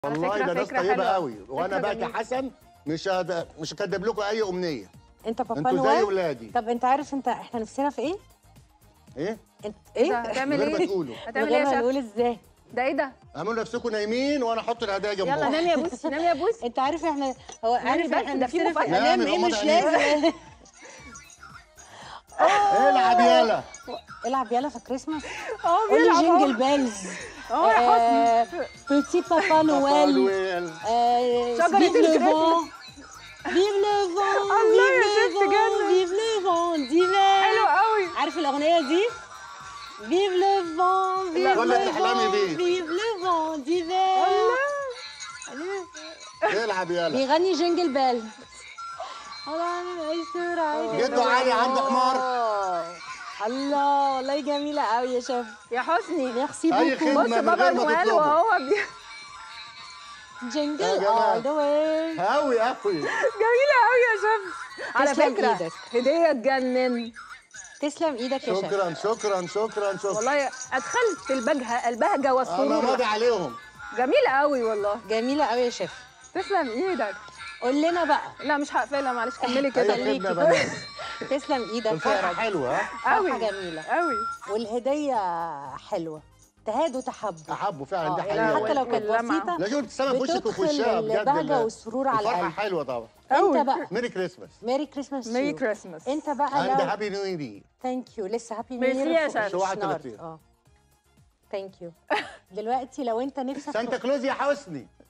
على والله فكرة ده ناس فكرة طيبه حلوة. قوي وانا فكرة بقى جميلة. كحسن مش هد... مش هكدب لكم اي امنيه انت بابا انتوا زي نويل ولادي طب انت عارف انت احنا نفسنا في ايه؟ ايه انت ده ايه؟ هتعمل من غير ما ايه؟ تقولوا من هتعمل غير ايه ما يا شيف؟ نقول ازاي؟ ده ايه ده؟ اعملوا نفسكم نايمين وانا احط الهدايا يلا جنبكم نامي يا بوسي نامي يا بوسي انت عارف احنا هو عارف بس احنا ده في نفسنا في مفاجأة. انام نعمل ايه غمض مش عينيك. لازم العب يالا العب يلا في كريسماس اه قولي بيلعب جينجل اهو بيلز اه يا حسني بيتي بابا بابا نويل نويل شجرة فيف لو الكريسماس. فون فيف لو فون الله يا ست جنن. فيف لو فون ديفا حلو قوي عارف الاغنيه دي فيف لو فون فيف كل اللي تحلمي لو بيه. فون فيف لو فون ديفا العب يلا بيغني جينجل بيل جدو علي عنده حمار الله والله جميلة قوي يا شيف يا حسني ميرسي أي بوكو خدمة. بص من بابا غير ما نويل تطلبوا. وهو بي... جينجل يا جماعة. all the way قوي قوي جميلة قوي يا شيف على تسلم فكرة إيدك. هدية تجنن تسلم ايدك يا شيف شكرا شكرا شكرا شكرا والله ادخلت البهجة البهجة انا والسرور ماضي عليهم جميلة قوي والله جميلة قوي يا شيف تسلم ايدك قول لنا بقى لا مش هقفلها معلش كملي كده اي خدمه يا بنات تسلم ايدك يا الفرحه رب حلوه ها فرحة قوي جميلة قوي والهدية حلوة تهاد وتحب احبوا فعلا ده آه، يعني حقيقه حتى لو كانت واللمعة. بسيطة لا شوف ابتسامه في وشك وفي وشها بتدخل بجد البهجة ال- والسرور على الفرحه القلب حلوه طبعا قوي. انت بقى ميري كريسماس ميري كريسماس ميري كريسماس انت بقى عند لو هابي نيو يير ثانك يو لسه هابي ميرسي نيو يا شيف. شو 31. اه ثانك يو دلوقتي لو انت نفسك سانتا كلوز يا حسني